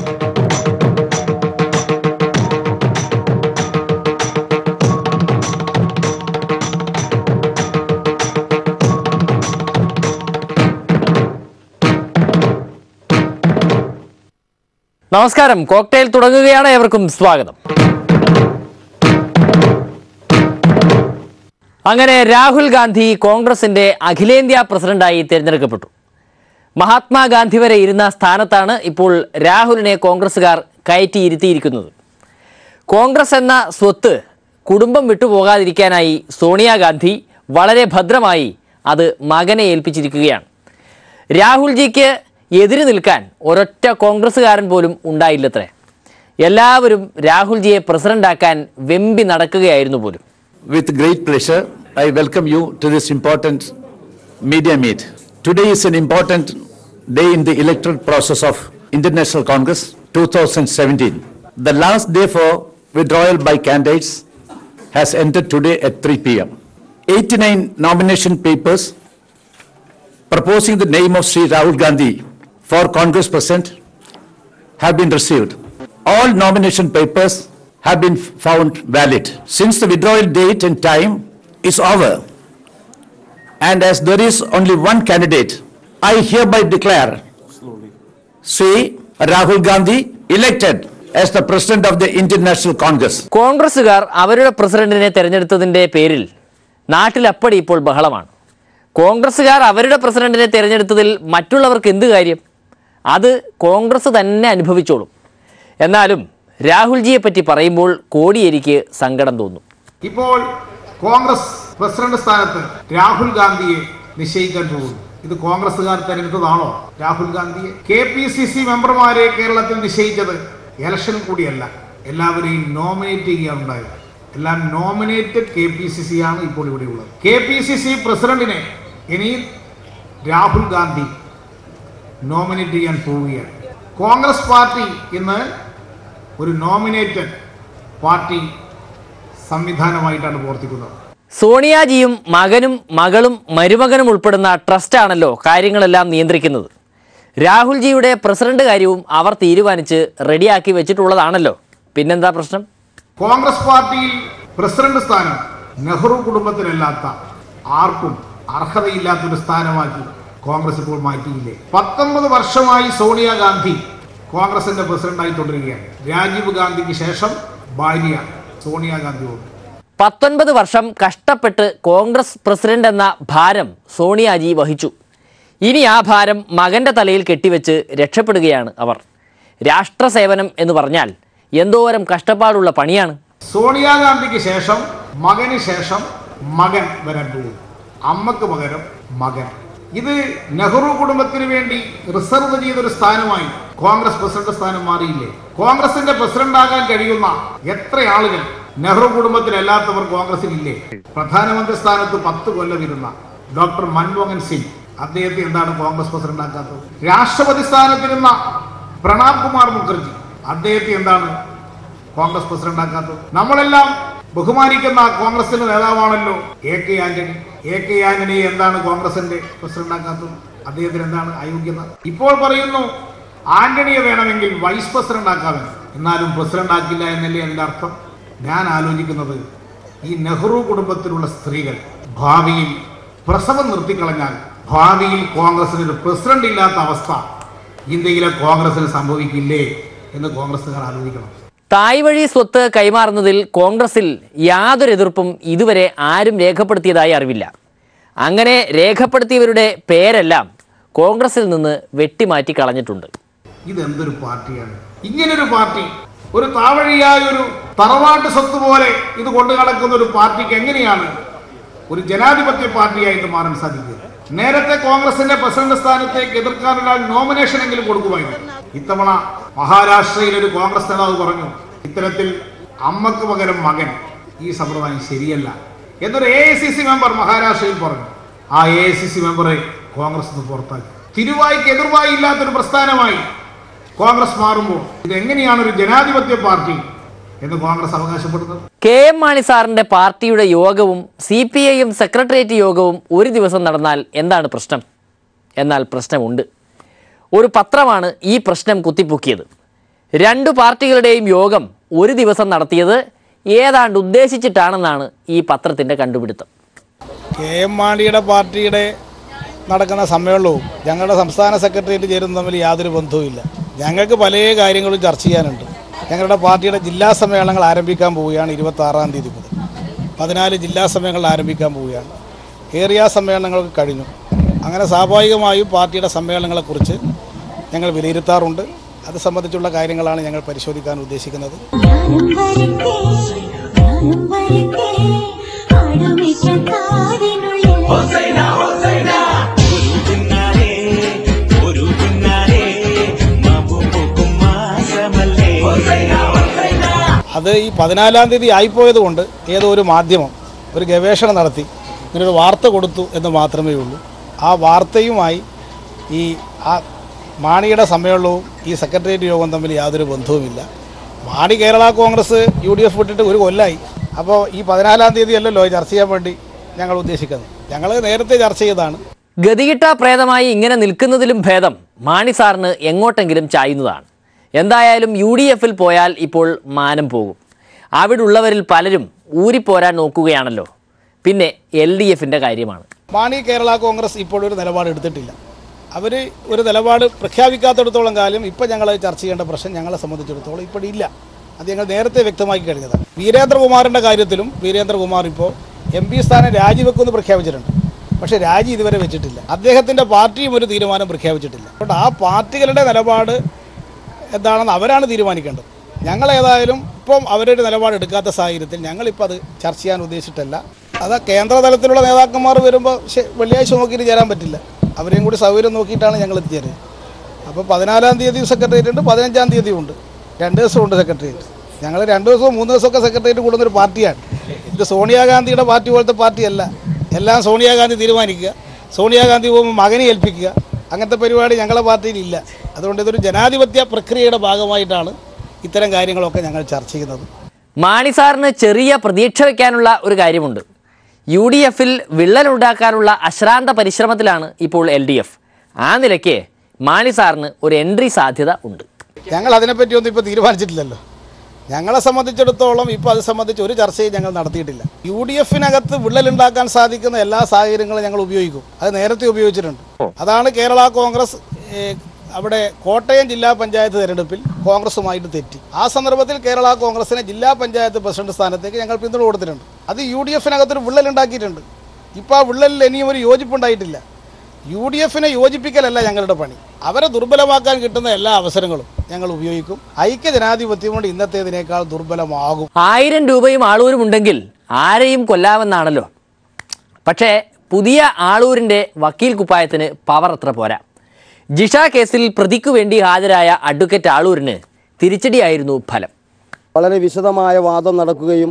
നമസ്കാരം കോക്ടെയിൽ തുടങ്ങുകയാണ് ഏവർക്കും സ്വാഗതം അങ്ങനെ രാഹുൽ ഗാന്ധി കോൺഗ്രസിന്റെ അഖിലേന്ത്യാ പ്രസിഡന്റായി തിരഞ്ഞെടുക്കപ്പെട്ടു മഹാത്മാഗാന്ധി വരെ ഇരുന്ന സ്ഥാനത്താണ് ഇപ്പോൾ രാഹുലിനെ കോൺഗ്രസ്സുകാർ കയറ്റിയിരുത്തിയിരിക്കുന്നത് കോൺഗ്രസ് എന്ന സ്വത്ത് കുടുംബം വിട്ടുപോകാതിരിക്കാനായി സോണിയാഗാന്ധി വളരെ ഭദ്രമായി അത് മകനെ ഏൽപ്പിച്ചിരിക്കുകയാണ് രാഹുൽജിക്ക് എതിര് നിൽക്കാൻ ഒരൊറ്റ കോൺഗ്രസ്സുകാരൻ പോലും ഉണ്ടായില്ലത്രേ എല്ലാവരും രാഹുൽജിയെ പ്രസിഡന്റാക്കാൻ വെമ്പി നടക്കുകയായിരുന്നു പോലും With great pleasure, I welcome you to this important media meet. Today is an important day in the electoral process of International Congress 2017. The last day for withdrawal by candidates has ended today at 3 p.m. 89 nomination papers proposing the name of Sri Rahul Gandhi for Congress President have been received. All nomination papers have been found valid. Since the withdrawal date and time is over, and as there is only one candidate, I hereby declare Sri Rahul Gandhi elected as the President of the Indian National Congress. കോൺഗ്രസ്സുകാർ അവരുടെ പ്രസിഡന്റിനെ തെരഞ്ഞെടുത്തതിന്റെ പേരിൽ നാട്ടിലപ്പടി ഇപ്പോൾ ബഹളമാണ് കോൺഗ്രസ്സുകാർ അവരുടെ പ്രസിഡന്റിനെ തെരഞ്ഞെടുത്തതിൽ മറ്റുള്ളവർക്ക് എന്ത് കാര്യം അത് കോൺഗ്രസ് തന്നെ അനുഭവിച്ചോളും എന്നാലും രാഹുൽജിയെ പറ്റി പറയുമ്പോൾ കോടിയേരിക്ക് സങ്കടം തോന്നും ഇപ്പോൾ കോൺഗ്രസ് പ്രസിഡന്റ് സ്ഥാനത്ത് രാഹുൽ ഗാന്ധിയെ നിശ്ചയിക്കാൻ പോകുന്നു ഇത് കോൺഗ്രസ്സുകാർ തെരഞ്ഞെടുത്തതാണോ രാഹുൽ ഗാന്ധിയെ കെ പി സി സി മെമ്പർമാരെ കേരളത്തിൽ നിശ്ചയിച്ചത് ഇലക്ഷനിൽ കൂടിയല്ല എല്ലാവരെയും നോമിനേറ്റ് ചെയ്യുകയാണ് ഉണ്ടായത് എല്ലാം nominated K P C C ആണ് ഇപ്പോൾ ഇവിടെ ഉള്ളത് കെ പി സി സി പ്രസിഡന്റിനെ ഇനി രാഹുൽ ഗാന്ധി നോമിനേറ്റ് ചെയ്യാൻ പോവുകയാണ് കോൺഗ്രസ് പാർട്ടി ഇന്ന് ഒരു നോമിനേറ്റഡ് പാർട്ടി സംവിധാനമായിട്ടാണ് പ്രവർത്തിക്കുന്നത് സോണിയാജിയും മകനും മകളും മരുമകനും ഉൾപ്പെടുന്ന ട്രസ്റ്റാണല്ലോ കാര്യങ്ങളെല്ലാം നിയന്ത്രിക്കുന്നത് രാഹുൽജിയുടെ പ്രസിഡന്റ് കാര്യവും അവർ തീരുമാനിച്ച് റെഡിയാക്കി വെച്ചിട്ടുള്ളതാണല്ലോ പിന്നെന്താ പ്രശ്നം കോൺഗ്രസ് പാർട്ടിയിൽ പ്രസിഡന്റ് സ്ഥാനം നെഹ്റു കുടുംബത്തിനല്ലാത്ത ആർക്കും അർഹതയില്ലാത്തൊരു സ്ഥാനമാക്കി കോൺഗ്രസ് ഇപ്പോൾ മാറ്റിയില്ലേ പത്തൊമ്പത് വർഷമായി സോണിയാഗാന്ധി കോൺഗ്രസിന്റെ പ്രസിഡന്റായി തുടരുകയാണ് രാജീവ് ഗാന്ധിക്ക് ശേഷം ഭാര്യ സോണിയാഗാന്ധി ഉണ്ട് പത്തൊൻപത് വർഷം കഷ്ടപ്പെട്ട് കോൺഗ്രസ് പ്രസിഡന്റ് എന്ന ഭാരം സോണിയാജി വഹിച്ചു ഇനി ആ ഭാരം മകന്റെ തലയിൽ കെട്ടിവെച്ച് രക്ഷപ്പെടുകയാണ് അവർ രാഷ്ട്രസേവനം എന്ന് പറഞ്ഞാൽ എന്തോരം കഷ്ടപ്പാടുള്ള പണിയാണ് സോണിയാഗാന്ധിക്ക് ശേഷം മകന് ശേഷം മകൻ വരാൻ പോകും അമ്മക്ക് പകരം മകൻ ഇത് നെഹ്റു കുടുംബത്തിന് വേണ്ടി റിസർവ് ചെയ്തൊരു സ്ഥാനമായി കോൺഗ്രസ് പ്രസിഡന്റ് സ്ഥാനം മാറിയില്ലേ കോൺഗ്രസിന്റെ പ്രസിഡന്റ് ആകാൻ കഴിയുന്ന എത്ര ആളുകൾ നെഹ്റു കുടുംബത്തിലല്ലാത്തവർ കോൺഗ്രസിൽ ഇല്ലേ പ്രധാനമന്ത്രി സ്ഥാനത്ത് പത്ത് കൊല്ലം ഇരുന്ന ഡോക്ടർ മൻമോഹൻ സിംഗ് അദ്ദേഹത്തെ എന്താണ് കോൺഗ്രസ് പ്രസിഡന്റ് ആക്കാത്തത് രാഷ്ട്രപതി സ്ഥാനത്തിരുന്ന പ്രണാബ് കുമാർ മുഖർജി അദ്ദേഹത്തെ എന്താണ് കോൺഗ്രസ് പ്രസിഡന്റ് ആക്കാത്തത് നമ്മളെല്ലാം ബഹുമാനിക്കുന്ന കോൺഗ്രസിന്റെ നേതാവാണല്ലോ A K Antony A K ആന്റണിയെ എന്താണ് കോൺഗ്രസിന്റെ പ്രസിഡന്റ് ആക്കാത്തത് അദ്ദേഹത്തിന് എന്താണ് അയോഗ്യത ഇപ്പോൾ പറയുന്നു ആന്റണിയെ വേണമെങ്കിൽ വൈസ് പ്രസിഡന്റ് ആക്കാമെന്ന് എന്നാലും പ്രസിഡന്റ് ആക്കില്ല എന്നല്ലേ എൻ്റെ അർത്ഥം ഞാൻ ആലോചിക്കുന്നത് ഈ നെഹ്റു കുടുംബത്തിലുള്ള സ്ത്രീകൾ ഭാവിയിൽ പ്രസവം നിർത്തിക്കളഞ്ഞാൽ ഭാവിയിൽ കോൺഗ്രസിന് ഒരു പ്രസിഡന്റ് ഇല്ലാത്ത അവസ്ഥ ഇന്ത്യയിലെ കോൺഗ്രസിന് സംഭവിക്കില്ലേ എന്ന് കോൺഗ്രസ്സുകാർ ആലോചിക്കണം തായ് വഴി സ്വത്ത് കൈമാറുന്നതിൽ കോൺഗ്രസിൽ യാതൊരു എതിർപ്പും ഇതുവരെ ആരും രേഖപ്പെടുത്തിയതായി അറിവില്ല അങ്ങനെ രേഖപ്പെടുത്തിയവരുടെ പേരെല്ലാം കോൺഗ്രസിൽ നിന്ന് വെട്ടിമാറ്റി കളഞ്ഞിട്ടുണ്ട് ഇതെന്തൊരു പാർട്ടിയാണ് ഇങ്ങനൊരു പാർട്ടി ഒരു താവഴിയായ ഒരു തറവാട്ട് സ്വത്ത് പോലെ ഇത് കൊണ്ടു നടക്കുന്ന ഒരു പാർട്ടിക്ക് എങ്ങനെയാണ് ഒരു ജനാധിപത്യ പാർട്ടിയായിട്ട് മാറാൻ സാധിക്കുക നേരത്തെ കോൺഗ്രസിന്റെ പ്രസിഡന്റ് സ്ഥാനത്തേക്ക് എതിർക്കാനുള്ള നോമിനേഷൻ എങ്കിലും കൊടുക്കുമായിരുന്നു ഇത്തവണ മഹാരാഷ്ട്രയിൽ ഒരു കോൺഗ്രസ് നേതാവ് പറഞ്ഞു ഇത്തരത്തിൽ അമ്മക്ക് പകരം മകൻ ഈ സമ്പ്രദായം ശരിയല്ല എന്നൊരു A I C C member മഹാരാഷ്ട്രയിൽ പറഞ്ഞു ആ എ ഐ സി സി മെമ്പറെ കോൺഗ്രസ് നിന്ന് പുറത്താക്കി തിരുവായിക്ക് എതിർവായി ഇല്ലാത്തൊരു പ്രസ്ഥാനമായി കോൺഗ്രസ് മാറുമ്പോൾ ഇത് എങ്ങനെയാണ് ഒരു ജനാധിപത്യ പാർട്ടി എന്ന് കോൺഗ്രസ് അവകാശപ്പെടുന്നത് കെ എം മാണി സാറിന്റെ പാർട്ടിയുടെ യോഗവും സി പി ഐയും സെക്രട്ടേറിയറ്റ് യോഗവും ഒരു ദിവസം നടന്നാൽ എന്താണ് പ്രശ്നം എന്നാൽ പ്രശ്നമുണ്ട് ഒരു പത്രമാണ് ഈ പ്രശ്നം കുത്തിപ്പൊക്കിയത് രണ്ടു പാർട്ടികളുടെയും യോഗം ഒരു ദിവസം നടത്തിയത് ഏതാണ്ട് ഉദ്ദേശിച്ചിട്ടാണെന്നാണ് ഈ പത്രത്തിൻ്റെ കണ്ടുപിടുത്തം കെ എം മാണിയുടെ പാർട്ടിയുടെ നടക്കുന്ന സമ്മേളനവും ഞങ്ങളുടെ സംസ്ഥാന സെക്രട്ടേറിയറ്റ് ചേരുന്ന തമ്മിൽ യാതൊരു ബന്ധവുമില്ല ഞങ്ങൾക്ക് പല കാര്യങ്ങളും ചർച്ച ചെയ്യാനുണ്ട് ഞങ്ങളുടെ പാർട്ടിയുടെ ജില്ലാ സമ്മേളനങ്ങൾ ആരംഭിക്കാൻ പോവുകയാണ് ഇരുപത്തി ആറാം തീയതി മുതൽ പതിനാല് ജില്ലാ സമ്മേളനങ്ങൾ ആരംഭിക്കാൻ പോവുകയാണ് ഏറിയ സമ്മേളനങ്ങളൊക്കെ കഴിഞ്ഞു അങ്ങനെ സ്വാഭാവികമായും പാർട്ടിയുടെ സമ്മേളനങ്ങളെക്കുറിച്ച് ഞങ്ങൾ വിലയിരുത്താറുണ്ട് അത് സംബന്ധിച്ചുള്ള കാര്യങ്ങളാണ് ഞങ്ങൾ പരിശോധിക്കാൻ ഉദ്ദേശിക്കുന്നത് ഞാനും വരട്ടെ ഞാനും വരട്ടെ ആടുമിക്കാൻ കാതിനുള്ളിൽ പിന്നാലെ ഒരു പിന്നാലെ മാമ്പൂക്കും മാസമല്ലേ അത് ഈ പതിനാലാം തീയതി ആയിപ്പോയത് കൊണ്ട് ഏതോ ഒരു മാധ്യമം ഒരു ഗവേഷണം നടത്തി ഇങ്ങനൊരു വാർത്ത കൊടുത്തു എന്ന് മാത്രമേ ഉള്ളൂ ആ വാർത്തയുമായി ഈ ആ മാണിയുടെ സമ്മേളനവും ഈ സെക്രട്ടേറിയറ്റ് യോഗം തമ്മിൽ യാതൊരു ബന്ധവുമില്ല Mani Kerala Congress U D F വിട്ടിട്ട് ഒരു കൊല്ലായി അപ്പോൾ ഈ പതിനാലാം തീയതി അല്ലല്ലോ ചർച്ച ചെയ്യാൻ വേണ്ടി ഞങ്ങൾ ഉദ്ദേശിക്കുന്നത് ഞങ്ങൾ നേരത്തെ ചർച്ച ചെയ്തതാണ് ഗതികിട്ട പ്രേതമായി ഇങ്ങനെ നിൽക്കുന്നതിലും ഭേദം മാണി സാറിന് എങ്ങോട്ടെങ്കിലും ചായുന്നതാണ് എന്തായാലും യു ഡി എഫിൽ പോയാൽ ഇപ്പോൾ മാനം പോകും അവിടെ ഉള്ളവരിൽ പലരും ഊരിപ്പോരാൻ നോക്കുകയാണല്ലോ പിന്നെ എൽ ഡി എഫിൻ്റെ കാര്യമാണ് മാണി കേരള കോൺഗ്രസ് ഇപ്പോഴൊരു നിലപാട് എടുത്തിട്ടില്ല അവർ ഒരു നിലപാട് പ്രഖ്യാപിക്കാത്തിടത്തോളം കാലം ഇപ്പം ഞങ്ങൾ ചർച്ച ചെയ്യേണ്ട പ്രശ്നം ഞങ്ങളെ സംബന്ധിച്ചിടത്തോളം ഇപ്പോഴില്ല അത് ഞങ്ങൾ നേരത്തെ വ്യക്തമാക്കി കഴിഞ്ഞതാണ് വീരേന്ദ്രകുമാറിൻ്റെ കാര്യത്തിലും വീരേന്ദ്രകുമാർ ഇപ്പോൾ എം പി സ്ഥാനം രാജിവെക്കുമെന്ന് പ്രഖ്യാപിച്ചിട്ടുണ്ട് പക്ഷേ രാജി ഇതുവരെ വെച്ചിട്ടില്ല അദ്ദേഹത്തിൻ്റെ പാർട്ടിയും ഒരു തീരുമാനം പ്രഖ്യാപിച്ചിട്ടില്ല അതുകൊണ്ട് ആ പാർട്ടികളുടെ നിലപാട് എന്താണെന്ന് അവരാണ് തീരുമാനിക്കേണ്ടത് ഞങ്ങൾ ഏതായാലും ഇപ്പം അവരൊരു നിലപാട് എടുക്കാത്ത സാഹചര്യത്തിൽ ഞങ്ങളിപ്പോൾ അത് ചർച്ച ചെയ്യാൻ ഉദ്ദേശിച്ചിട്ടല്ല അത് കേന്ദ്ര തലത്തിലുള്ള നേതാക്കന്മാർ വരുമ്പോൾ ശ- വെള്ളിയാഴ്ച നോക്കിയിട്ട് ചേരാൻ പറ്റില്ല അവരെയും കൂടി സൗകര്യം നോക്കിയിട്ടാണ് ഞങ്ങൾ എത്തിച്ചേരുന്നത് അപ്പോൾ പതിനാലാം തീയതി സെക്രട്ടേറിയറ്റ് ഉണ്ട് പതിനഞ്ചാം തീയതി ഉണ്ട് രണ്ട് ദിവസമുണ്ട് സെക്രട്ടേറിയറ്റ് ഞങ്ങൾ രണ്ട് ദിവസവും മൂന്ന് ദിവസമൊക്കെ സെക്രട്ടേറിയറ്റ് കൂടുന്നൊരു പാർട്ടിയാണ് ഇത് സോണിയാഗാന്ധിയുടെ പാർട്ടി പോലത്തെ പാർട്ടിയല്ല എല്ലാം സോണിയാഗാന്ധി തീരുമാനിക്കുക സോണിയാഗാന്ധി പോകുമ്പോൾ മകനെ ഏൽപ്പിക്കുക അങ്ങനത്തെ പരിപാടി ഞങ്ങളുടെ പാർട്ടിയിൽ ഇല്ല അതുകൊണ്ട് ഇതൊരു ജനാധിപത്യ പ്രക്രിയയുടെ ഭാഗമായിട്ടാണ് ഇത്തരം കാര്യങ്ങളൊക്കെ ഞങ്ങൾ ചർച്ച ചെയ്യുന്നത് മാണി സാറിന് ചെറിയ പ്രതീക്ഷ വയ്ക്കാനുള്ള ഒരു കാര്യമുണ്ട് യു ഡി എഫിൽ വിള്ളലുണ്ടാക്കാനുള്ള അശ്രാന്ത പരിശ്രമത്തിലാണ് ഇപ്പോൾ എൽ ഡി എഫ് ആ നിലയ്ക്ക് മാണി സാറിന് ഒരു എൻട്രി സാധ്യത ഉണ്ട് ഞങ്ങൾ അതിനെപ്പറ്റിയൊന്നും ഇപ്പോൾ തീരുമാനിച്ചിട്ടില്ലല്ലോ ഞങ്ങളെ സംബന്ധിച്ചിടത്തോളം ഇപ്പോൾ അത് സംബന്ധിച്ച് ഒരു ചർച്ചയും ഞങ്ങൾ നടത്തിയിട്ടില്ല യു ഡി എഫിനകത്ത് വിള്ളലുണ്ടാക്കാൻ സാധിക്കുന്ന എല്ലാ സാഹചര്യങ്ങളും ഞങ്ങൾ ഉപയോഗിക്കും അത് നേരത്തെ ഉപയോഗിച്ചിട്ടുണ്ട് അതാണ് കേരള കോൺഗ്രസ് ഏഹ്, അവിടെ കോട്ടയം ജില്ലാ പഞ്ചായത്ത് തെരഞ്ഞെടുപ്പിൽ കോൺഗ്രസുമായിട്ട് തെറ്റി ആ സന്ദർഭത്തിൽ കേരള കോൺഗ്രസിനെ ജില്ലാ പഞ്ചായത്ത് പ്രസിഡന്റ് സ്ഥാനത്തേക്ക് ഞങ്ങൾ പിന്തുണ കൊടുത്തിട്ടുണ്ട് അത് യു ഡി എഫിനകത്തൊരു വിള്ളലുണ്ടാക്കിയിട്ടുണ്ട് ഇപ്പോൾ ആ വിള്ളലിൽ ഇനിയും ഒരു യോജിപ്പുണ്ടായിട്ടില്ല യു ഡി എഫിനെ യോജിപ്പിക്കലല്ല ഞങ്ങളുടെ പണി അവരെ ദുർബലമാക്കാൻ കിട്ടുന്ന എല്ലാ അവസരങ്ങളും ഞങ്ങൾ ഉപയോഗിക്കും ഐക്യ ജനാധിപത്യം കൊണ്ട് ഇന്നത്തേതിനേക്കാൾ ദുർബലമാകും ആയിരം രൂപയും ആളൂരും ഉണ്ടെങ്കിൽ ആരെയും കൊല്ലാമെന്നാണല്ലോ പക്ഷേ പുതിയ ആളൂരിൻ്റെ വക്കീൽ കുപ്പായത്തിന് പവർ അത്ര പോരാ ജിഷ കേസിൽ പ്രതിക്കു വേണ്ടി ഹാജരായ അഡ്വക്കേറ്റ് ആളൂരിന് തിരിച്ചടിയായിരുന്നു ഫലം വളരെ വിശദമായ വാദം നടക്കുകയും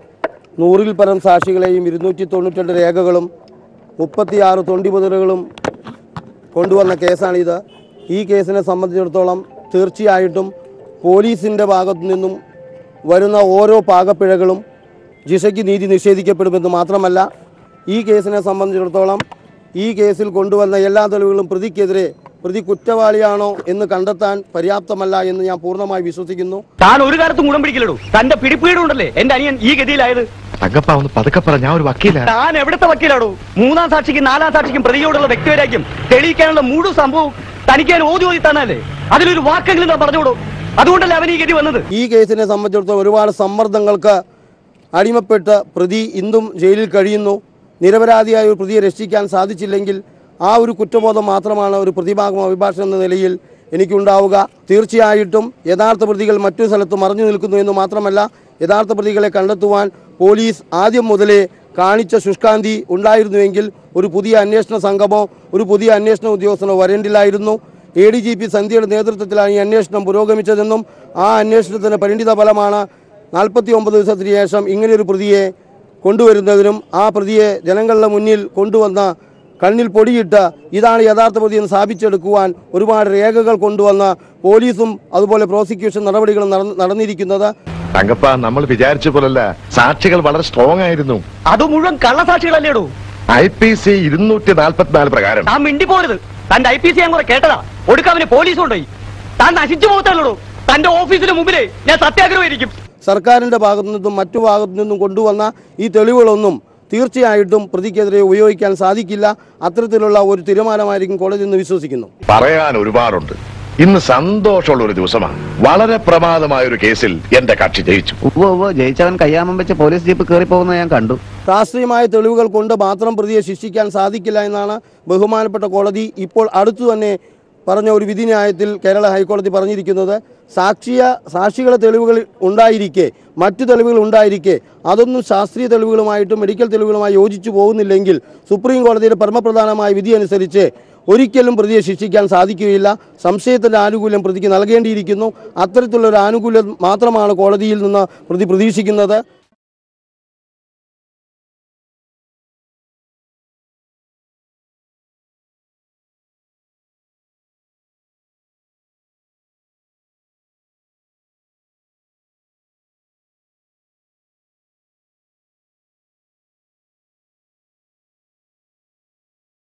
നൂറിൽ പരം സാക്ഷികളെയും ഇരുന്നൂറ്റി തൊണ്ണൂറ്റിരണ്ട് രേഖകളും മുപ്പത്തിയാറ് തൊണ്ടിമുതലുകളും കൊണ്ടുവന്ന കേസാണിത് ഈ കേസിനെ സംബന്ധിച്ചിടത്തോളം തീർച്ചയായിട്ടും പോലീസിൻ്റെ ഭാഗത്തു നിന്നും വരുന്ന ഓരോ പാകപ്പിഴകളും ജിഷയ്ക്ക് നീതി നിഷേധിക്കപ്പെടുമെന്ന് മാത്രമല്ല ഈ കേസിനെ സംബന്ധിച്ചിടത്തോളം ഈ കേസിൽ കൊണ്ടുവന്ന എല്ലാ തെളിവുകളും പ്രതിക്കെതിരെ പ്രതി കുറ്റവാളിയാണോ എന്ന് കണ്ടെത്താൻ പര്യാപ്തമല്ല എന്ന് ഞാൻ പൂർണ്ണമായി വിശ്വസിക്കുന്നു താൻ ഒരു കാലത്തും ഗുണം പിടിക്കില്ലടൂ തന്റെ പിടിപ്പീടുണ്ടല്ലേ എന്റെ അനിയൻ ഈ ഗതിയിലായത് തങ്കപ്പ ഒന്ന് പതുക്കെ പറ ഞാൻ ഒരു വക്കീല താൻ എവിടത്തെ വക്കീലാടൂ മൂന്നാം സാക്ഷിക്കും നാലാം സാക്ഷിക്കും പ്രതിയോടുള്ള വ്യക്തിവരാക്കും തെളിയിക്കാനുള്ള മുഴു സംഭവം തനിക്ക് ഞാൻ ഓതി ഓതി തന്നല്ലേ അതിലൊരു വാക്കെങ്കിലും താൻ പറഞ്ഞോടൂ അതുകൊണ്ടല്ലേ അവൻ ഈ ഗതി വന്നത് ഈ കേസിനെ സംബന്ധിച്ചിടത്തോളം ഒരുപാട് സമ്മർദ്ദങ്ങൾക്ക് അടിമപ്പെട്ട് പ്രതി ഇന്നും ജയിലിൽ കഴിയുന്നു നിരപരാധിയായ ഒരു പ്രതിയെ രക്ഷിക്കാൻ സാധിച്ചില്ലെങ്കിൽ ആ ഒരു കുറ്റബോധം മാത്രമാണ് ഒരു പ്രതിഭാഗം അഭിഭാഷകൻ എന്ന നിലയിൽ എനിക്കുണ്ടാവുക തീർച്ചയായിട്ടും യഥാർത്ഥ പ്രതികൾ മറ്റൊരു സ്ഥലത്ത് മറഞ്ഞു നിൽക്കുന്നു എന്ന് മാത്രമല്ല യഥാർത്ഥ പ്രതികളെ കണ്ടെത്തുവാൻ പോലീസ് ആദ്യം മുതലേ കാണിച്ച ശുഷ്കാന്തി ഉണ്ടായിരുന്നുവെങ്കിൽ ഒരു പുതിയ അന്വേഷണ സംഘമോ ഒരു പുതിയ അന്വേഷണ ഉദ്യോഗസ്ഥനോ വരേണ്ടില്ലായിരുന്നു എ ഡി ജി പി സന്ധ്യയുടെ നേതൃത്വത്തിലാണ് ഈ അന്വേഷണം പുരോഗമിച്ചതെന്നും ആ അന്വേഷണത്തിന് പരിണിത ഫലമാണ് നാൽപ്പത്തി ഒമ്പത് ദിവസത്തിന് ശേഷം ഇങ്ങനെയൊരു പ്രതിയെ കൊണ്ടുവരുന്നതിനും ആ പ്രതിയെ ജനങ്ങളുടെ മുന്നിൽ കൊണ്ടുവന്ന കണ്ണിൽ പൊടിയിട്ട് ഇതാണ് യഥാർത്ഥ പ്രതി എന്ന് സ്ഥാപിച്ചെടുക്കുവാൻ ഒരുപാട് രേഖകൾ കൊണ്ടുവന്ന പോലീസും അതുപോലെ പ്രോസിക്യൂഷൻ നടപടികളും നടന്ന് നടന്നിരിക്കുന്നത് തങ്കപ്പ നമ്മൾ വിചാരിച്ച പോലല്ല സാക്ഷികൾ വളരെ സ്ട്രോങ് ആയിരുന്നു അത് മുഴുവൻ കള്ളസാക്ഷികളല്ലേടൂ ഐ പി സി ഇരുന്നൂറ്റി നാൽപ്പത്തിനാല് പ്രകാരം താൻ മിണ്ടി പോരുത് തന്റെ ഐ പി സി ഞാൻ കുറെ കേട്ടതാ ഒടുക്ക അവന് പോലീസ് കൊണ്ടുപോയി താൻ നശിച്ചു പോകത്തല്ലോ തന്റെ ഓഫീസിന് മുമ്പിലേ ഞാൻ സത്യാഗ്രഹമായിരിക്കും സർക്കാരിൻ്റെ ഭാഗത്തു നിന്നും മറ്റു ഭാഗത്തു നിന്നും കൊണ്ടുവന്ന ഈ തെളിവുകളൊന്നും തീർച്ചയായിട്ടും പ്രതിക്കെതിരെ ഉപയോഗിക്കാൻ സാധിക്കില്ല അത്തരത്തിലുള്ള ഒരു തീരുമാനമായിരിക്കും കോടതി എന്ന് വിശ്വസിക്കുന്നു പറയാൻ ഒരുപാടുണ്ട് ഇന്ന് സന്തോഷമുള്ള ഒരു ദിവസമാണ് വളരെ പ്രമാദമായ ഒരു കേസിൽ എന്റെ കക്ഷി ജയിച്ചു ഉവ്വ ഉവ്വ ജയിച്ചവൻ കയ്യാമം വെച്ച് പോലീസ് ജീപ്പ് കയറി പോകുന്നത് ഞാൻ കണ്ടു രാഷ്ട്രീയമായ തെളിവുകൾ കൊണ്ട് മാത്രം പ്രതിയെ ശിക്ഷിക്കാൻ സാധിക്കില്ല എന്നാണ് ബഹുമാനപ്പെട്ട കോടതി ഇപ്പോൾ അടുത്തു തന്നെ പറഞ്ഞ ഒരു വിധിന്യായത്തിൽ കേരള ഹൈക്കോടതി പറഞ്ഞിരിക്കുന്നത് സാക്ഷിയ സാക്ഷികളെ തെളിവുകൾ ഉണ്ടായിരിക്കെ മറ്റു തെളിവുകൾ ഉണ്ടായിരിക്കെ അതൊന്നും ശാസ്ത്രീയ തെളിവുകളുമായിട്ടും മെഡിക്കൽ തെളിവുകളുമായി യോജിച്ചു പോകുന്നില്ലെങ്കിൽ സുപ്രീം കോടതിയുടെ പരമപ്രധാനമായ വിധി അനുസരിച്ച് ഒരിക്കലും പ്രതിയെ ശിക്ഷിക്കാൻ സാധിക്കുകയില്ല സംശയത്തിൻ്റെ ആനുകൂല്യം പ്രതിക്ക് നൽകേണ്ടിയിരിക്കുന്നു അത്തരത്തിലുള്ള ഒരു ആനുകൂല്യം മാത്രമാണ് കോടതിയിൽ നിന്ന് പ്രതി പ്രതീക്ഷിക്കുന്നത്